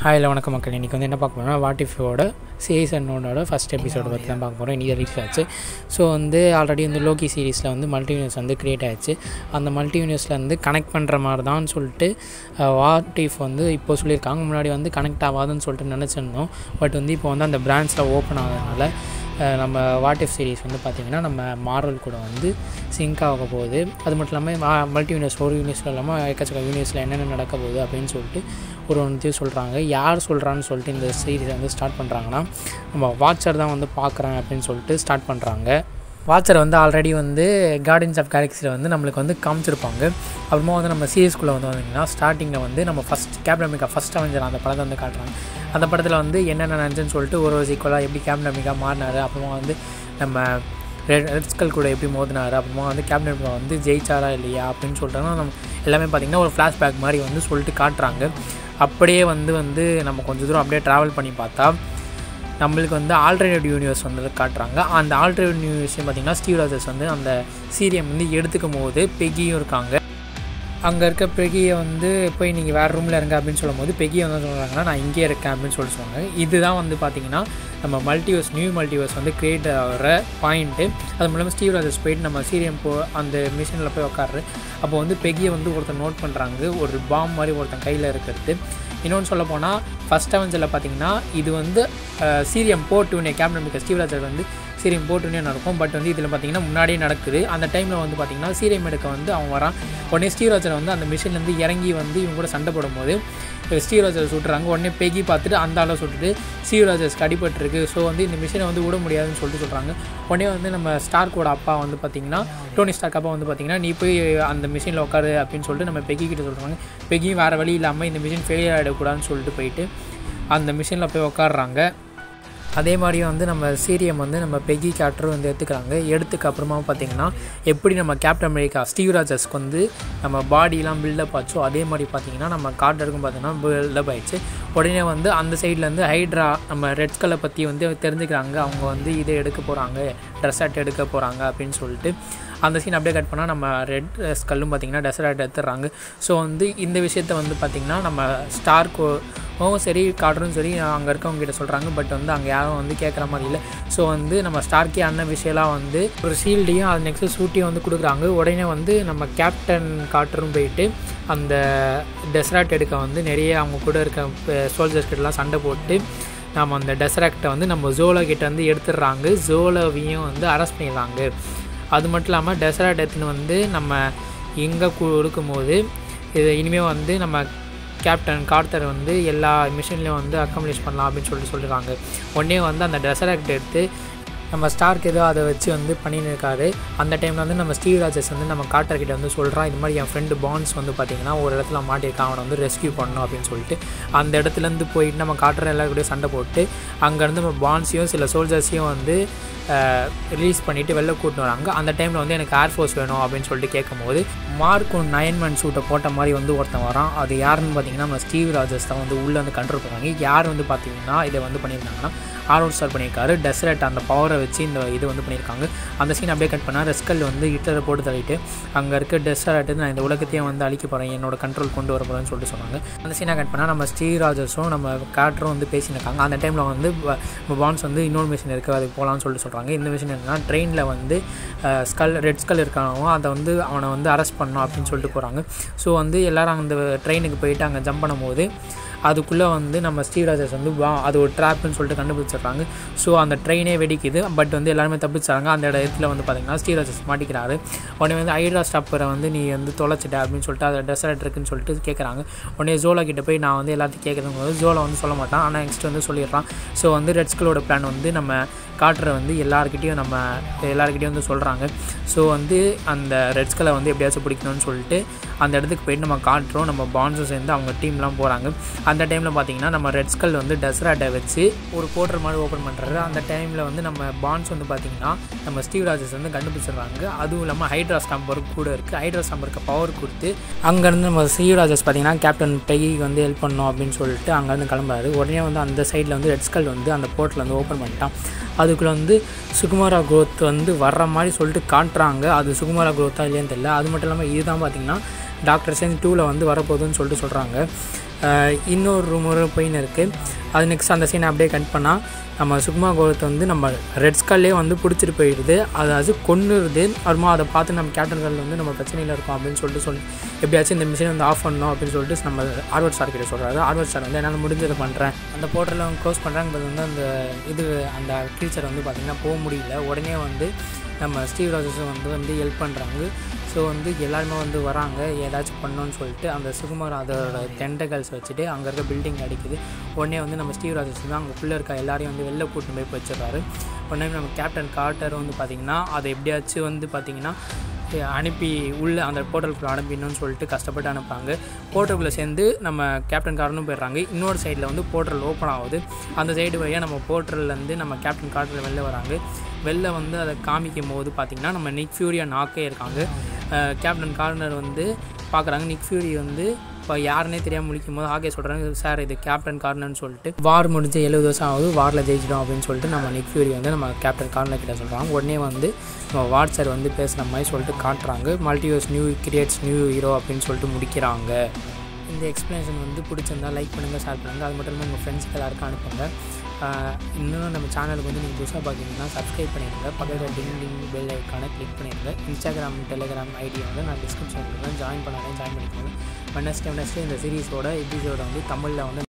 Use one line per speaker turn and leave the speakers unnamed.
hi இல்லை வணக்கம் மக்கள் இன்றைக்கி வந்து என்ன பார்க்க போகிறோம்னா வாட் இஃபோட சீசனோட ஃபஸ்ட் எபிசோட பற்றி தான் பார்க்க போகிறோம் இன்றைக்கி ரீச் ஆச்சு ஸோ வந்து ஆல்ரெடி வந்து லோக்கி சீரிஸில் வந்து மல்டி யூனிவர்ஸ் வந்து க்ரியேட் ஆயிடுச்சு அந்த மல்டி யூனிவர்ஸில் வந்து கனெக்ட் பண்ணுற மாதிரி தான் சொல்லிட்டு வாட் இஃப் வந்து இப்போ சொல்லியிருக்காங்க முன்னாடி வந்து கனெக்ட் ஆகாதுன்னு சொல்லிட்டு நினச்சிருந்தோம் பட் வந்து இப்போ வந்து அந்த பிரான்ச்சில் ஓப்பன் ஆகிறதுனால அஹ் நம்ம வாட் இஃப் சீரிஸ் வந்து பார்த்திங்கன்னா நம்ம மார்வல் கூட வந்து சிங்க் ஆக போகுது அது மட்டும் இல்லாமல் மல்டி யூனிவர்ஸ் ஒரு யூனிவர்ஸில் இல்லாமல் எக்கச்சக்க யூனிவர்ஸில் என்னென்ன நடக்க போகுது அப்படின்னு சொல்லிட்டு ஒரு ஒன்றையும் சொல்கிறாங்க யார் சொல்கிறான்னு சொல்லிட்டு இந்த சீரிஸை வந்து ஸ்டார்ட் பண்ணுறாங்கன்னா நம்ம வாட்சர் தான் வந்து பார்க்குறேன் அப்படின்னு சொல்லிட்டு ஸ்டார்ட் பண்ணுறாங்க வாட்சர் வந்து ஆல்ரெடி வந்து கார்டன்ஸ் ஆஃப் கேலக்ஸியில் வந்து நம்மளுக்கு வந்து காமிச்சிருப்பாங்க அப்புறமா வந்து நம்ம சீரிஸ்குள்ளே வந்து வந்தீங்கன்னா ஸ்டார்டிங்கில் வந்து நம்ம first captain America first avenger அந்த படத்தை வந்து காட்டுறாங்க அந்த படத்தில் வந்து என்னென்ன நினச்சேன்னு சொல்லிட்டு ஒரு ஒரு சீக்குவலாக எப்படி கேப்டன் அமெரிக்கா மாறினார் அப்புறமா வந்து நம்ம ரெட் ரெட்ஸ்கல் கூட எப்படி மோதினார் அப்புறமா வந்து கேப்டன் அமெரிக்கா வந்து ஜெயிச்சாரா இல்லையா அப்படின்னு சொல்லிட்டு நம்ம எல்லாமே பார்த்திங்கன்னா ஒரு ஃப்ளாஷ்பேக் மாதிரி வந்து சொல்லிட்டு காட்டுறாங்க அப்படியே வந்து வந்து நம்ம கொஞ்சம் தூரம் அப்படியே ட்ராவல் பண்ணி பார்த்தா நம்மளுக்கு வந்து ஆல்டர்னேட் யூனிவர்ஸ் வந்து காட்டுறாங்க அந்த ஆல்டர்னேட் யூனிவர்ஸையும் பார்த்திங்கன்னா ஸ்டீவ் ராஜர்ஸ் வந்து அந்த சீரியம் வந்து எடுத்துக்கும் போது பெகியும் இருக்காங்க அங்கே இருக்க பெகியை வந்து போய் நீங்கள் வேறு ரூமில் இருங்க அப்படின்னு சொல்லும்போது பெகியை வந்து சொல்கிறாங்கன்னா நான் இங்கே இருக்கேன் அப்படின்னு சொல்லிட்டு சொன்னாங்க இதுதான் வந்து பார்த்திங்கன்னா நம்ம மல்டிவர்ஸ் நியூ மல்டிவர்ஸ் வந்து கிரியேட் ஆகிற பாயிண்ட்டு அது மூலமாக ஸ்டீவ் ராஜர்ஸ் போயிட்டு நம்ம சீரியம் போ அந்த மிஷினில் போய் உட்காரு அப்போ வந்து பெகியை வந்து ஒருத்தர் நோட் பண்ணுறாங்க ஒரு பாம் மாதிரி ஒருத்தன் கையில் இருக்கிறது இன்னொன்று சொல்ல போனால் ஃபஸ்ட் அவெஞ்சரில் பார்த்தீங்கன்னா இது வந்து சீரியம் போட்டுனே கேப்டன் அமெரிக்கா ஸ்டீவ் ராஜர் வந்து சீரியம் போட்டுனே நடக்கும் பட் வந்து இதில் பார்த்தீங்கன்னா முன்னாடியே நடக்குது அந்த டைமில் வந்து பார்த்தீங்கன்னா சீரியம் எடுக்க வந்து அவன் வரான் உடனே ஸ்டீவ் ராஜர் வந்து அந்த மிஷின்லேருந்து இறங்கி வந்து இவங்க கூட சண்டை போடும்போது ஸ்டீவ் ராஜர் சுட்டுறாங்க உடனே பெகி பார்த்துட்டு அந்த ஆளை சுட்டுட்டு ஸ்டீவ் ராஜர்ஸ்க்கு அடிபட்டுருக்கு ஸோ வந்து இந்த மிஷினை வந்து விட முடியாதுன்னு சொல்லிட்டு சொல்கிறாங்க உடனே வந்து நம்ம ஸ்டார்க்கோட அப்பா வந்து பார்த்திங்கன்னா டோனி ஸ்டார்க் அப்பா வந்து பார்த்திங்கன்னா நீ போய் அந்த மிஷினில் உட்காரு அப்படின்னு சொல்லிட்டு நம்ம பெகி கிட்ட சொல்கிறாங்க பெகியும் வேறு வழி இல்லாமல் இந்த மிஷின் ஃபெயிலியர் ஆகிடக்கூடாதுன்னு சொல்லிட்டு போயிட்டு அந்த மிஷினில் போய் உட்காடுறாங்க அதே மாதிரி வந்து நம்ம சீரியம் வந்து நம்ம பெகி கேரக்டர் வந்து எடுத்துக்கிறாங்க எடுத்துக்கு அப்புறமா பார்த்திங்கன்னா எப்படி நம்ம கேப்டன் அமெரிக்கா ஸ்டீவ் ராஜர்ஸ்க்கு வந்து நம்ம பாடியெலாம் பில்டப் ஆச்சோ அதே மாதிரி பார்த்திங்கன்னா நம்ம கார்டருக்கும் பார்த்திங்கன்னா பில்டப் ஆயிடுச்சு உடனே வந்து அந்த சைட்லேருந்து ஹைட்ரா நம்ம ரெட் ஸ்கலை பற்றி வந்து தெரிஞ்சுக்கிறாங்க அவங்க வந்து இதை எடுக்க போகிறாங்க ட்ரெஸ் ஆட் எடுக்க போகிறாங்க அப்படின்னு சொல்லிட்டு அந்த சீன் அப்படியே கட் பண்ணால் நம்ம ரெட் ஸ்கல்லும் பார்த்திங்கன்னா டெசர்ட் எடுத்துடுறாங்க ஸோ வந்து இந்த விஷயத்த வந்து பார்த்திங்கன்னா நம்ம ஸ்டார்க்கோ சரி காட்டுறதும் சரி அங்கே இருக்கவங்க கிட்ட சொல்கிறாங்க பட் வந்து அங்கே யாரும் வந்து கேட்குற மாதிரி இல்லை ஸோ வந்து நம்ம ஸ்டார்க்கே அண்ணன் விஷயம்லாம் வந்து ஒரு ஷீல்டையும் அது நெக்ஸ்ட்டு சூட்டையும் வந்து கொடுக்குறாங்க உடனே வந்து நம்ம கேப்டன் காட்டரும் போயிட்டு அந்த டெசராட் எடுக்க வந்து நிறைய அவங்க கூட இருக்க சோல்ஜர்ஸ் கிட்டலாம் சண்டை போட்டு நம்ம அந்த டெசராக்டை வந்து நம்ம ஜோலோ கிட்ட வந்து எடுத்துடுறாங்க ஜோலோவையும் வந்து அரெஸ்ட் பண்ணிடுறாங்க அது மட்டும் இல்லாமல் டெசராட் எடுத்துன்னு வந்து நம்ம எங்கே கொடுக்கும்போது இது இனிமேல் வந்து நம்ம கேப்டன் கார்த்தர் வந்து எல்லா மிஷின்லேயும் வந்து அக்கம்ப்ளிஷ் பண்ணலாம் அப்படின்னு சொல்லிட்டு சொல்லிடுறாங்க உடனே வந்து அந்த டெசராக்ட் எடுத்து நம்ம ஸ்டார்க் ஏதோ அதை வச்சு வந்து பண்ணின்னு இருக்காரு அந்த டைமில் வந்து நம்ம ஸ்டீவ் ராஜஸ் வந்து நம்ம காட்டர்கிட்ட வந்து சொல்கிறான் இது மாதிரி என் ஃப்ரெண்டு பான்ஸ் வந்து பார்த்திங்கன்னா ஒரு இடத்துல மாட்டியிருக்கான் அவனை வந்து ரெஸ்கியூ பண்ணணும் அப்படின்னு சொல்லிட்டு அந்த இடத்துலேருந்து போயிட்டு நம்ம காட்டுற எல்லாருக்கூடயும் சண்டை போட்டு அங்கேருந்து நம்ம பான்ஸையும் சில சோல்ஜர்ஸையும் வந்து ரிலீஸ் பண்ணிவிட்டு வெளில கூட்டின்னு வராங்க அந்த டைமில் வந்து எனக்கு ஏர்ஃபோர்ஸ் வேணும் அப்படின்னு சொல்லிட்டு கேட்கும்போது மார்க் ஒன் நைன் மேன் சூட்டை போட்ட மாதிரி வந்து ஒருத்தன் வரான் அது யாருன்னு பார்த்தீங்கன்னா நம்ம ஸ்டீவ் ராஜஸ் தான் வந்து உள்ளே வந்து கண்ட்ரோல் பண்ணுறாங்க யார் வந்து பார்த்தீங்கன்னா இதை வந்து பண்ணியிருந்தாங்கன்னா ஆர்வல் ஸ்டார் பண்ணியிருக்காரு டெசரட் அந்த பவரை வச்சு இந்த இது வந்து பண்ணியிருக்காங்க அந்த சீன் அப்படியே கட் பண்ணால் ரெஸ்கல் வந்து ஹிட்டரை போட்டு தள்ளிட்டு அங்கே இருக்க டெசரட் நான் இந்த உலகத்தையும் வந்து அழிக்க போகிறேன் என்னோட கண்ட்ரோல் கொண்டு வர போகிறேன்னு சொல்லிட்டு சொன்னாங்க அந்த சீனை கட் பண்ணால் நம்ம ஸ்டீவ் ராஜர்ஸும் நம்ம கேரக்டரும் வந்து பேசியிருக்காங்க அந்த டைமில் வந்து பான்ஸ் வந்து இன்னொரு மிஷின் இருக்குது அதுக்கு போகலான்னு சொல்லிட்டு சொல்கிறாங்க இந்த விஷயம் என்னன்னா ட்ரெயினில் வந்து ஸ்கல் ரெட் ஸ்கல் இருக்கானவோ அதை வந்து அவனை வந்து அரெஸ்ட் பண்ணணும் அப்படின்னு சொல்லிட்டு போகிறாங்க ஸோ வந்து எல்லோரும் அந்த ட்ரெயினுக்கு போயிட்டு அங்கே ஜம்ப் பண்ணும்போது அதுக்குள்ளே வந்து நம்ம ஸ்டீவ் ராஜர்ஸ் வந்து வா அது ஒரு ட்ராப்னு சொல்லிட்டு கண்டுபிடிச்சிடுறாங்க ஸோ அந்த ட்ரெயினே வெடிக்குது பட் வந்து எல்லாருமே தப்பிச்சாங்க அந்த இடத்துல வந்து பார்த்திங்கன்னா ஸ்டீவ் ராஜர்ஸ் மாட்டிக்கிறாரு உடனே வந்து ஹைட்ரா ஸ்டாப்பரை வந்து நீ வந்து தொலைச்சிட்ட அப்படின்னு சொல்லிட்டு அதை டெசர்ட் இருக்குன்னு சொல்லிட்டு கேட்குறாங்க உடனே ஜோலா கிட்ட போய் நான் வந்து எல்லாத்தையும் கேட்குறது போது ஜோலா வந்து சொல்ல மாட்டான் ஆனால் நெக்ஸ்ட் வந்து சொல்லிடுறான் ஸோ வந்து ரெட் ஸ்கலோட பிளான் வந்து நம்ம காட்டுற வந்து எல்லாருக்கிட்டேயும் நம்ம எல்லாருக்கிட்டையும் வந்து சொல்கிறாங்க ஸோ வந்து அந்த ரெட் ஸ்கலை வந்து எப்படியாச்சும் பிடிக்கணும்னு சொல்லிட்டு அந்த இடத்துக்கு போயிட்டு நம்ம காட்டுறோம் நம்ம பான்ஸும் சேர்ந்து அவங்க டீம்லாம் போகிறாங்க அந்த டைமில் பார்த்தீங்கன்னா நம்ம ரெட் ஸ்கல் வந்து டெசராட்டை வச்சு ஒரு போர்ட்டர் மாதிரி ஓப்பன் பண்ணுறாரு அந்த டைமில் வந்து நம்ம பான்ஸ் வந்து பார்த்திங்கன்னா நம்ம ஸ்டீவ் ராஜஸ் வந்து கண்டுபிடிச்சிடுறாங்க அதுவும் இல்லாமல் ஹைட்ரா ஸ்டாம்பர் கூட இருக்குது ஹைட்ரா ஸ்டாம்பருக்கு பவர் கொடுத்து அங்கேருந்து நம்ம ஸ்டீவ் ராஜஸ் பார்த்திங்கன்னா கேப்டன் பெகிக்கு வந்து ஹெல்ப் பண்ணோம் அப்படின்னு சொல்லிட்டு அங்கேருந்து கிளம்புறாரு உடனே வந்து அந்த சைடில் வந்து ரெட் ஸ்கல் வந்து அந்த போர்ட்டில் வந்து ஓப்பன் பண்ணிட்டான் அதுக்குள்ளே வந்து சுகுமாரா குரோத் வந்து வர்ற மாதிரி சொல்லிட்டு காட்டுறாங்க அது சுகுமாரா குரோத்தா இல்லையான்னு தெரியல அது மட்டும் இல்லாமல் இதுதான் பார்த்திங்கன்னா டாக்டர் ஸ்ட்ரேஞ்ச் டூவில் வந்து வரப்போகுதுன்னு சொல்லிட்டு சொல்கிறாங்க இன்னொரு ரூமர் போயின்னு இருக்குது அது நெக்ஸ்ட் அந்த சீனை அப்படியே கட் பண்ணால் நம்ம சுக்மா கோலத்தை வந்து நம்ம ரெட் ஸ்கல்லே வந்து பிடிச்சிட்டு போயிடுது அதாவது கொன்னுருது அப்புறமா அதை பார்த்து நம்ம கேப்டன் கல் வந்து நம்ம பிரச்சனையில் இருக்கோம் அப்படின்னு சொல்லிட்டு சொல்லி எப்படியாச்சும் இந்த மிஷினை வந்து ஆஃப் பண்ணணும் அப்படின்னு சொல்லிட்டு நம்ம ஆர்வர்ட் ஸ்டார் கிட்ட சொல்கிறாரு ஆர்வர்ட் ஸ்டார் வந்து என்னால் முடிஞ்சதை பண்ணுறேன் அந்த போர்ட்டலில் அவங்க க்ளோஸ் பண்ணுறாங்க பட் வந்து அந்த இது அந்த க்ரீச்சர் வந்து பார்த்திங்கன்னா போக முடியல உடனே வந்து நம்ம ஸ்டீவ் ராஜஸும் வந்து வந்து ஹெல்ப் பண்ணுறாங்க ஸோ வந்து எல்லாருமே வந்து வராங்க ஏதாச்சும் பண்ணணும்னு சொல்லிட்டு அந்த சுகுமார் அதோட டெண்டகல்ஸ் வச்சுட்டு அங்கே இருக்க பில்டிங் அடிக்குது உடனே வந்து நம்ம ஸ்டீவ் ராஜஸ் வந்து அங்கே இருக்க எல்லாரையும் வந்து வெளில கூட்டிட்டு போய் வச்சிடறாரு உடனே நம்ம கேப்டன் கார்ட்டர் வந்து பார்த்திங்கன்னா அதை எப்படியாச்சும் வந்து பார்த்திங்கன்னா அனுப்பி உள்ளே அந்த போர்ட்டலுக்குள்ளே அனுப்பிடணும்னு சொல்லிட்டு கஷ்டப்பட்டு அனுப்புகிறாங்க போர்ட்டலுக்குள்ளே சேர்ந்து நம்ம கேப்டன் கார்டனும் போயிடுறாங்க இன்னொரு சைடில் வந்து போர்ட்டல் ஓப்பன் ஆகுது அந்த சைடு வழியாக நம்ம போர்ட்டல்லேருந்து நம்ம கேப்டன் கார்டரில் வெளில வராங்க வெளில வந்து அதை காமிக்கும் போது பார்த்திங்கன்னா நம்ம நிக் ஃபியூரியா நாக்கே இருக்காங்க கேப்டன் கார்னர் வந்து பார்க்குறாங்க நிக் ஃபியூரி வந்து இப்போ யாருன்னே தெரியாமல் முழிக்கும் போது ஆகே சொல்கிறாங்க சார் இது கேப்டன் கார்னர்னு சொல்லிட்டு வார் முடிஞ்சு எழுபது வருஷம் ஆகுது வாரில் ஜெயிச்சிடும் அப்படின்னு சொல்லிட்டு நம்ம நிக் ஃபியூரி வந்து நம்ம கேப்டன் கார்னர் கிட்ட சொல்கிறாங்க உடனே வந்து நம்ம வாட் சார் வந்து பேசுகிற மாதிரி சொல்லிட்டு காட்டுறாங்க multiverse new creates new hero அப்படின்னு சொல்லிட்டு முடிக்கிறாங்க இந்த எக்ஸ்ப்ளனேஷன் வந்து பிடிச்சிருந்தா லைக் பண்ணுங்கள் ஷேர் பண்ணுங்கள் அது மட்டும் இல்லாமல் உங்கள் ஃப்ரெண்ட்ஸ்க்கு எல்லாருக்கும் அனுப்புங்க இன்னும் நம்ம சேனலுக்கு வந்து நீங்கள் புதுசாக பார்த்தீங்கன்னா சப்ஸ்கிரைப் பண்ணிடுங்க பக்கத்தில் டிங் டிங் பெல் ஐக்கானை கிளிக் பண்ணிடுங்க இன்ஸ்டாகிராம் டெலிகிராம் ஐடி வந்து நான் டிஸ்கிரிப்ஷன் கொடுக்குறேன் ஜாயின் பண்ணாலே ஜாயின் பண்ணிக்கோங்க வெனஸ்டே வெனஸ்டே இந்த சீரிஸோட எபிசோட வந்து தமிழில் வந்து